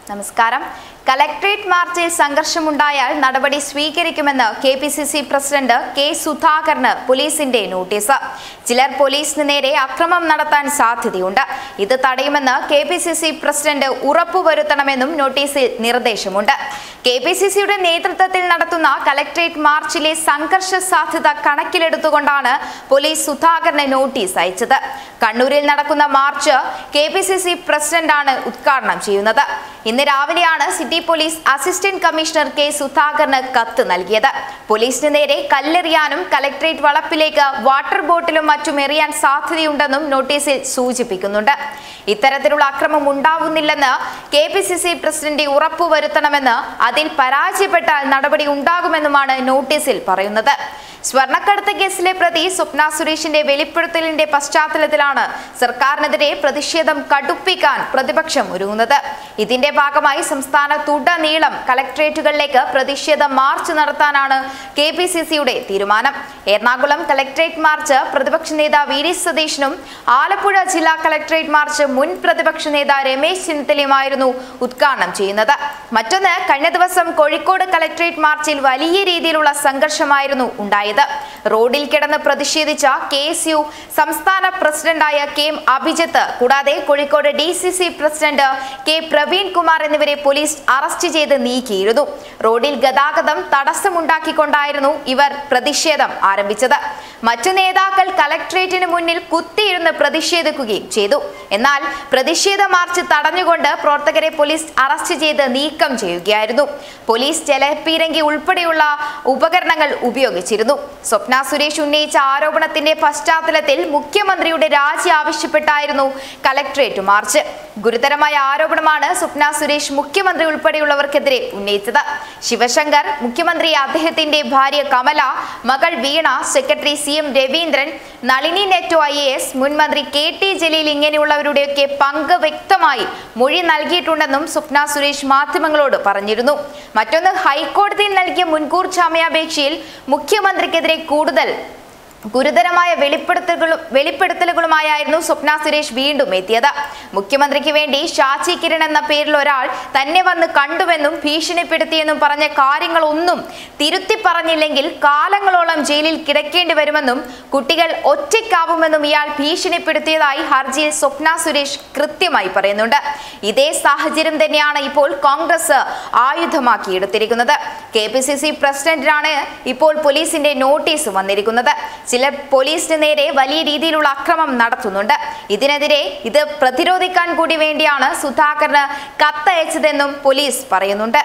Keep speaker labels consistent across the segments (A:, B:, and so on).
A: നമസ്കാരം കലക്ട്രേറ്റ് മാർച്ചിൽ സംഘർഷമുണ്ടായാൽ നടപടി സ്വീകരിക്കുമെന്ന് K P C C president K സുധാകരന് പോലീസിന്റെ നോട്ടീസ് ചിലർ പോലീസിന് നേരെ അക്രമം നടത്താൻ സാധ്യതയുണ്ട് ഇത് തടയുമെന്ന് K P C C president ഉറപ്പുവരുത്തണമെന്നും നോട്ടീസിൽ നിർദ്ദേശമുണ്ട് കെ പി സി സിയുടെ നേതൃത്വത്തിൽ നടത്തുന്ന കലക്ട്രേറ്റ് മാർച്ചിലെ സംഘർഷ സാധ്യത കണക്കിലെടുത്തുകൊണ്ടാണ് പോലീസ് സുധാകരന് നോട്ടീസ് അയച്ചത് കണ്ണൂരിൽ നടക്കുന്ന march K P C C പ്രസിഡന്റാണ് ഉദ്ഘാടനം ചെയ്യുന്നത് ഇന്ന് രാവിലെയാണ് city police assistant commissioner K സുധാകരന് കത്ത് നൽകിയത് പോലീസിന് നേരെ കല്ലെറിയാനും കലക്ട്രേറ്റ് വളപ്പിലേക്ക് വാട്ടർ ബോട്ടിലും മറ്റും എറിയാൻ സാധ്യതയുണ്ടെന്നും നോട്ടീസിൽ സൂചിപ്പിക്കുന്നുണ്ട് ഇത്തരത്തിലുള്ള അക്രമം ഉണ്ടാവുന്നില്ലെന്ന് K P C C president ഉറപ്പുവരുത്തണമെന്ന് അതിൽ പരാജയപ്പെട്ടാൽ നടപടി ഉണ്ടാകുമെന്നുമാണ് നോട്ടീസിൽ പറയുന്നത് സ്വർണ്ണക്കടത്ത് കേസിലെ പ്രതി സ്വപ്ന സുരേഷിന്റെ വെളിപ്പെടുത്തലിന്റെ പശ്ചാത്തലത്തിലാണ് സർക്കാരിനെതിരെ പ്രതിഷേധം കടുപ്പിക്കാൻ പ്രതിപക്ഷം ഒരുങ്ങുന്നത് ഇതിന്റെ ഭാഗമായി സംസ്ഥാനത്തുടനീളം കലക്ട്രേറ്റുകളിലേക്ക് പ്രതിഷേധ മാർച്ച് നടത്താനാണ് കെ പി സി സിയുടെ തീരുമാനം എറണാകുളം കലക്ട്രേറ്റ് മാർച്ച് പ്രതിപക്ഷ നേതാവ് വി ഡി സതീശനും ആലപ്പുഴ ജില്ലാ കലക്ട്രേറ്റ് മാർച്ച് മുൻ പ്രതിപക്ഷ നേതാവ് രമേശ് ചെന്നിത്തലയുമായിരുന്നു ഉദ്ഘാടനം ചെയ്യുന്നത് മറ്റൊന്ന് കഴിഞ്ഞ ദിവസം കോഴിക്കോട് കലക്ട്രേറ്റ് മാർച്ചിൽ വലിയ രീതിയിലുള്ള സംഘർഷമായിരുന്നു ഉണ്ടായത് റോഡിൽ കിടന്ന് പ്രതിഷേധിച്ച കെ എസ് യു സംസ്ഥാന പ്രസിഡന്റായ കെ എം അഭിജിത്ത് കൂടാതെ Kozhikode D C C president K Praveen Kumar എന്നിവരെ പോലീസ് അറസ്റ്റ് ചെയ്ത് നീക്കിയിരുന്നു റോഡിൽ ഗതാഗതം തടസ്സമുണ്ടാക്കിക്കൊണ്ടായിരുന്നു ഇവർ പ്രതിഷേധം ആരംഭിച്ചത് മറ്റു നേതാക്കൾ കലക്ട്രേറ്റിന് മുന്നിൽ കുത്തിയിരുന്ന് പ്രതിഷേധിക്കുകയും ചെയ്തു എന്നാൽ പ്രതിഷേധ മാർച്ച് തടഞ്ഞുകൊണ്ട് പ്രവർത്തകരെ പോലീസ് അറസ്റ്റ് ചെയ്ത് നീക്കം ചെയ്യുകയായിരുന്നു പോലീസ് ജലപീരങ്കി ഉൾപ്പെടെയുള്ള ഉപകരണങ്ങൾ ഉപയോഗിച്ചിരുന്നു സ്വപ്ന സുരേഷ് ഉന്നയിച്ച ആരോപണത്തിന്റെ പശ്ചാത്തലത്തിൽ മുഖ്യമന്ത്രിയുടെ രാജി ആവശ്യപ്പെട്ടായിരുന്നു കലക്ട്രേറ്റ് മാർച്ച് ഗുരുതരമായ ആരോപണമാണ് സ്വപ്ന സുരേഷ് മുഖ്യമന്ത്രി ഉൾപ്പെടെയുള്ളവർക്കെതിരെ ഉന്നയിച്ചത് ശിവശങ്കർ മുഖ്യമന്ത്രി അദ്ദേഹത്തിന്റെ ഭാര്യ കമല മകൾ Veena secretary C M Raveendran Nalini Netto I A S മുൻമന്ത്രി കെ ടി ജലീൽ ഇങ്ങനെയുള്ളവരുടെയൊക്കെ പങ്ക് വ്യക്തമായി മൊഴി നൽകിയിട്ടുണ്ടെന്നും സ്വപ്ന സുരേഷ് മാധ്യമങ്ങളോട് പറഞ്ഞിരുന്നു മറ്റൊന്ന് ഹൈക്കോടതിയിൽ നൽകിയ മുൻകൂർ ജാമ്യാപേക്ഷയിൽ മുഖ്യമന്ത്രിക്കെതിരെ കൂടുതൽ ഗുരുതരമായ വെളിപ്പെടുത്തലുകളും വെളിപ്പെടുത്തലുകളുമായായിരുന്നു സ്വപ്ന സുരേഷ് വീണ്ടും എത്തിയത് മുഖ്യമന്ത്രിക്ക് വേണ്ടി ഷാജി കിരൺ എന്ന പേരിൽ ഒരാൾ തന്നെ വന്ന് കണ്ടുവെന്നും ഭീഷണിപ്പെടുത്തിയെന്നും പറഞ്ഞ കാര്യങ്ങളൊന്നും തിരുത്തി പറഞ്ഞില്ലെങ്കിൽ കാലങ്ങളോളം ജയിലിൽ കിടക്കേണ്ടി വരുമെന്നും കുട്ടികൾ ഒറ്റയ്ക്കാവുമെന്നും ഇയാൾ ഭീഷണിപ്പെടുത്തിയതായി ഹർജിയിൽ സ്വപ്ന സുരേഷ് കൃത്യമായി പറയുന്നുണ്ട് ഇതേ സാഹചര്യം തന്നെയാണ് ഇപ്പോൾ കോൺഗ്രസ് ആയുധമാക്കിയെടുത്തിരിക്കുന്നത് കെ പി സി സി പ്രസിഡന്റിനാണ് ഇപ്പോൾ പോലീസിന്റെ നോട്ടീസ് വന്നിരിക്കുന്നത് ചിലർ പോലീസിന് നേരെ വലിയ രീതിയിലുള്ള അക്രമം നടത്തുന്നുണ്ട് ഇതിനെതിരെ ഇത് പ്രതിരോധിക്കാൻ കൂടി വേണ്ടിയാണ് സുധാകരന് കത്തയച്ചതെന്നും പോലീസ് പറയുന്നുണ്ട്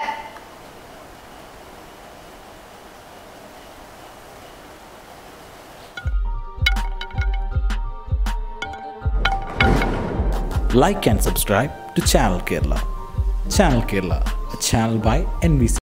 B: like and subscribe to Channel Kerala. Channel Kerala, a channel by NBC.